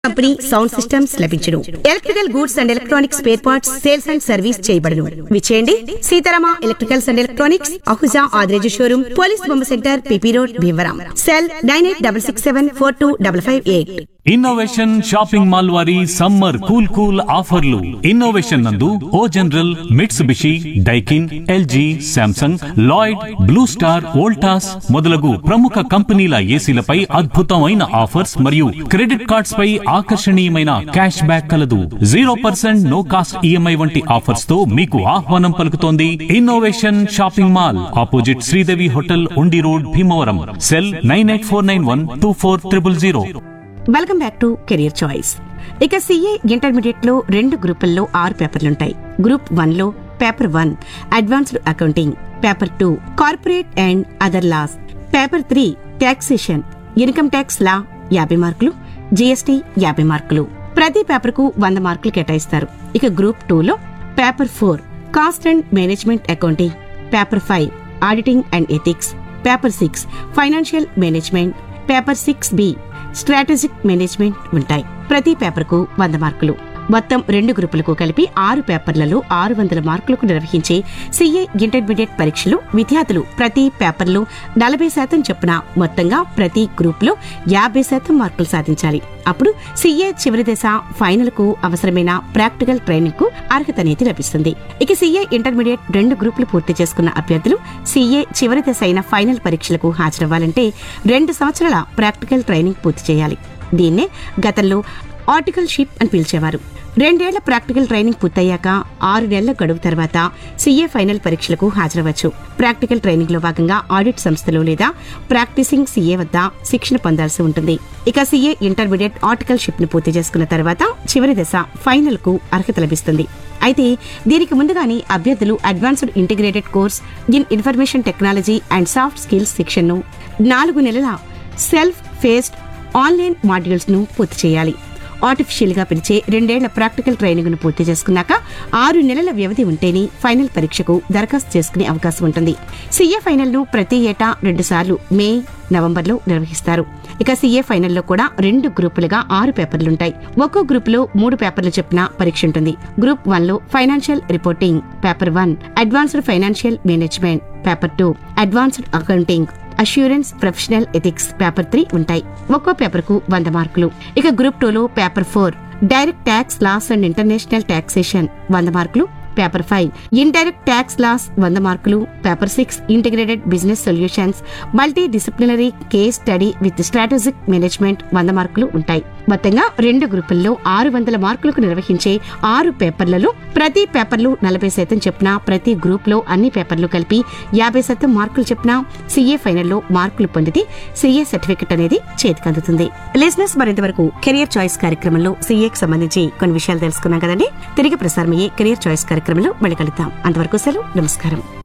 company sound systems లభించును electrical goods and electronics spare parts sales and service చేయబడును విచేయండి Seetharama electricals and electronics Ahuja Adireju showroom police బొమ్మ centre PP road Bhimavaram cell nine eight double six seven four two double five eight innovation shopping mall వారి summer cool cool ఆఫర్లు innovation నందు O general Mitsubishi Daikin LG Samsung Lloyd Blue Star Voltas మొదలగు ప్రముఖ కంపెనీల ఏసీలపై అద్భుతమైన offers మరియు credit cards పై ఆకర్షణీయమైన క్యాష్ బ్యాక్ కలదు zero percent no cost EMI వంటి ఆఫర్స్ తో మీకు ఆహ్వానం పలుకుతోంది innovation shopping mall opposite Sridevi hotel Undi road Bhimavaram cell nine eight four nine one two four triple zero welcome back to career choice ఇక CA intermediate లో రెండు గ్రూపుల్లో ఆరు పేపర్లుంటాయి గ్రూప్ వన్ లో paper one advanced accounting paper two corporate and other laws paper three taxation income tax law యాభై మార్కులు GST యాభై మార్కులు ప్రతి పేపర్ కు వంద మార్కులు కేటాయిస్తారు ఇక గ్రూప్ టూ లో paper four cost and management accounting paper five auditing and ethics paper six financial management paper six B strategic management ఉంటాయి ప్రతి పేపర్కు వంద మార్కులు మొత్తం రెండు గ్రూపులకు కలిపి ఆరు పేపర్లలో ఆరు వందల మార్కులకు నిర్వహించే సీఏ ఇంటర్మీడియట్ పరీక్షలు విద్యార్థులు ప్రతి పేపర్లో నలభై శాతం చొప్పున మొత్తంగా ప్రతి గ్రూప్లో యాభై శాతం మార్కులు సాధించాలి అప్పుడు సీఏ చివరి దశ ఫైనల్ కు అవసరమైన ప్రాక్టికల్ ట్రైనింగ్ కు అర్హత అనేది లభిస్తుంది ఇక సీఏ ఇంటర్మీడియట్ రెండు గ్రూపులు పూర్తి చేసుకున్న అభ్యర్థులు సీఏ చివరి దశ అయిన ఫైనల్ పరీక్షలకు హాజరవ్వాలంటే రెండు సంవత్సరాల ప్రాక్టికల్ ట్రైనింగ్ పూర్తి చేయాలి దీన్నే గతంలో ఆర్టికల్ షిప్ అని పిలిచేవారు రెండేళ్ల ప్రాక్టికల్ ట్రైనింగ్ పూర్తయ్యాక ఆరు నెలల గడువు తర్వాత సీఏ ఫైనల్ పరీక్షలకు హాజరవచ్చు ప్రాక్టికల్ ట్రైనింగ్ లో భాగంగా ఆడిట్ సంస్థలో లేదా ప్రాక్టీసింగ్ సీఏ వద్ద శిక్షణ పొందాల్సి ఉంటుంది ఇక సీఏ ఇంటర్మీడియట్ ఆర్టికల్ షిప్ ను పూర్తి చేసుకున్న తర్వాత చివరి దశ ఫైనల్ కు అర్హత లభిస్తుంది అయితే దీనికి ముందుగానే అభ్యర్థులు advanced integrated course in information technology and soft skills శిక్షణను నాలుగు నెలల సెల్ఫ్ ఫేస్డ్ ఆన్లైన్ మాడ్యూల్స్ ను పూర్తి చేయాలి ఆర్టిఫిషియల్ గా పిలిచే రెండేళ్ల ప్రాక్టికల్ ట్రైనింగ్ ను పూర్తి చేసుకున్నాక ఆరు నెలల వ్యవధి ఉంటేనే ఫైనల్ పరీక్షకు దరఖాస్తు చేసుకునే అవకాశం ఉంటుంది సీఏ ఫైనల్ ను ప్రతి ఏటా రెండు సార్లు మే నవంబర్ లో నిర్వహిస్తారు ఇక సీఏ ఫైనల్లో కూడా రెండు గ్రూపులుగా ఆరు పేపర్లుంటాయి ఒక్కో గ్రూప్ లో మూడు పేపర్లు చెప్పిన పరీక్ష ఉంటుంది గ్రూప్ వన్ లో financial reporting paper one advanced financial management paper two advanced accounting assurance professional ethics paper three ఉంటాయి ఒక్కో పేపర్ కు వంద మార్కులు ఇక గ్రూప్ టూలో paper four direct tax laws and international taxation వంద మార్కులు paper five indirect tax laws వంద మార్కులు paper six integrated business solutions multidisciplinary case study with strategic management వంద మార్కులు ఉంటాయి మొత్తంగా రెండు గ్రూపుల్లో ఆరు వందల మార్కులకు నిర్వహించే ఆరు పేపర్లలో ప్రతి పేపర్లు నలభై శాతం చెప్పిన ప్రతి గ్రూప్ లో అన్ని పేపర్లు కలిపి యాభై శాతం మార్కులు చెప్పిన సీఏ ఫైనల్లో మార్కులు పొందితే సీఏ సర్టిఫికెట్ అనేది చేతికి అందుతుంది లిజినెస్ మరింత వరకు కెరియర్ చాయిస్ కార్యక్రమంలో సీఏకి సంబంధించి కొన్ని విషయాలు తెలుసుకున్నాం కదండి తిరిగి ప్రసారమయ్యే కెరియర్ చాయిస్ కార్యక్రమంలో మళ్ళీ కలుద్దాం అంతవరకు సెలవు నమస్కారం